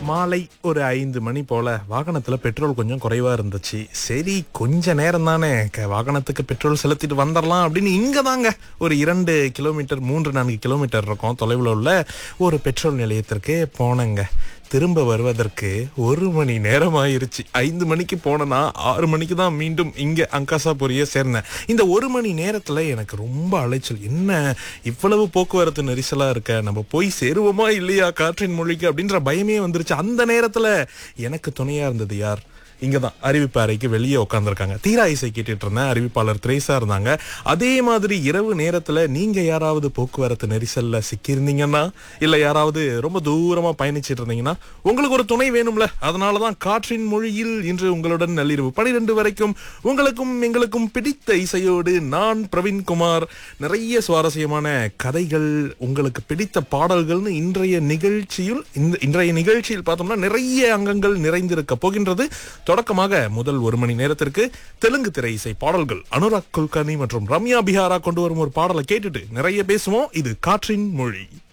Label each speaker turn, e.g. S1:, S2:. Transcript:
S1: மாலை ஒரு ஐந்து மணி போல வாகனத்துல பெட்ரோல் கொஞ்சம் குறைவா இருந்துச்சு சரி கொஞ்ச நேரம் தானே க- வாகனத்துக்கு பெட்ரோல் செலுத்திட்டு வந்துடலாம் அப்படின்னு இங்க தாங்க ஒரு இரண்டு கிலோமீட்டர் மூன்று நான்கு கிலோமீட்டர் இருக்கும் தொலைவில் உள்ள ஒரு பெட்ரோல் நிலையத்திற்கு போனேங்க திரும்ப வருவதற்கு ஒரு மணி நேரம் ஆயிருச்சு ஐந்து மணிக்கு போனேன்னா ஆறு மணிக்கு தான் மீண்டும் இங்க அங்காசாபுரிய சேர்ந்தேன் இந்த ஒரு மணி நேரத்துல எனக்கு ரொம்ப அலைச்சல் என்ன இவ்வளவு போக்குவரத்து நெரிசலா இருக்க நம்ம போய் சேருவோமா இல்லையா காற்றின் மொழிக்கு அப்படின்ற பயமே வந்துருச்சு அந்த நேரத்துல எனக்கு துணையா இருந்தது யார் இங்கதான் அறிவிப்பு அறைக்கு வெளியே உட்காந்துருக்காங்க தீரா இசை கேட்டுட்டு இருந்தேன் அறிவிப்பாளர் திரேசா இருந்தாங்க அதே மாதிரி இரவு நேரத்துல நீங்க யாராவது போக்குவரத்து நெரிசல்ல சிக்கியிருந்தீங்கன்னா இல்ல யாராவது ரொம்ப தூரமா பயணிச்சிட்டு இருந்தீங்கன்னா உங்களுக்கு ஒரு துணை வேணும்ல அதனாலதான் காற்றின் மொழியில் இன்று உங்களுடன் நள்ளிரவு பனிரெண்டு வரைக்கும் உங்களுக்கும் எங்களுக்கும் பிடித்த இசையோடு நான் பிரவீன்குமார் நிறைய சுவாரஸ்யமான கதைகள் உங்களுக்கு பிடித்த பாடல்கள்னு இன்றைய நிகழ்ச்சியில் இந்த இன்றைய நிகழ்ச்சியில் பார்த்தோம்னா நிறைய அங்கங்கள் நிறைந்திருக்க போகின்றது தொடக்கமாக முதல் ஒரு மணி நேரத்திற்கு தெலுங்கு திரை இசை பாடல்கள் அனுராக் குல்கர்னி மற்றும் ரம்யா பிஹாரா கொண்டு வரும் ஒரு பாடலை கேட்டுட்டு நிறைய பேசுவோம் இது காற்றின் மொழி